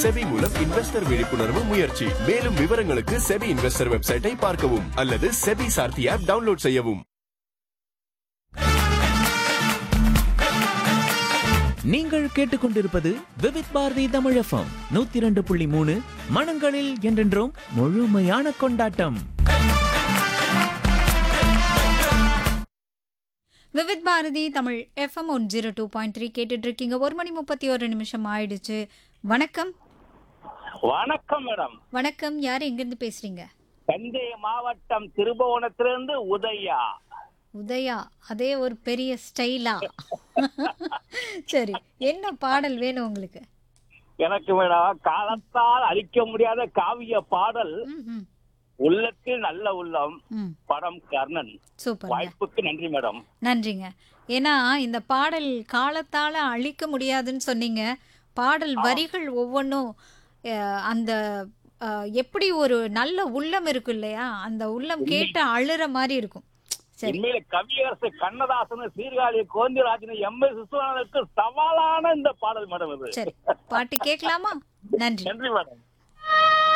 SEBI மூலம் investor விழிப்புணர்வு முயற்சி மேலும் விவரங்களுக்கு செபி இன்வெஸ்டர் வெப்சைட்டை பார்க்கவும் அல்லது செபி சார்த்தி ஆப் டவுன்லோட் செய்யவும் நீங்கள் கேட்டுக்கொண்டிருப்பது விவித் பாரதி தமிழ் எஃப்எம் நூத்தி இரண்டு புள்ளி மூணு மனங்களில் என்றென்றும் முழுமையான கொண்டாட்டம் Vividh Bharati Tamil FM one zero two point three கேட்டுட்டு இருக்கீங்க ஒரு மணி முப்பத்தி ஒரு நிமிஷம் ஆயிடுச்சு வணக்கம் வணக்கம் மேடம் வணக்கம் யார் எங்கேருந்து பேசுறீங்க தஞ்சை மாவட்டம் திருபுவனத்திலிருந்து உதயா உதயா அதே ஒரு பெரிய ஸ்டைலா சரி என்ன பாடல் வேணும் உங்களுக்கு எனக்கு மேடம் காலத்தால் அழிக்க முடியாத காவிய பாடல் ம், ம், உள்ளத்தில் நல்ல உள்ளம் ம் படம் கர்ணன் சூப்பர் வாய்ப்புக்கு நன்றி மேடம் நன்றிங்க ஏன்னா இந்த பாடல் காலத்தால அழிக்க முடியாதுன்னு சொன்னீங்க பாடல் வரிகள் ஒவ்வொன்றும் அஹ், அந்த அஹ், எப்படி ஒரு நல்ல உள்ளம் இருக்கு இல்லையா அந்த உள்ளம் கேட்டு அழுற மாதிரி இருக்கும் சரி உண்மையில கவியரசு கண்ணதாசன் சீர்காழி கோந்திராஜன் எம் எஸ் விஸ்வநாதனுக்கு சவாலான இந்த பாடல் மேடம் இது சரி பாட்டு கேட்கலாமா நன்றி நன்றி மேடம்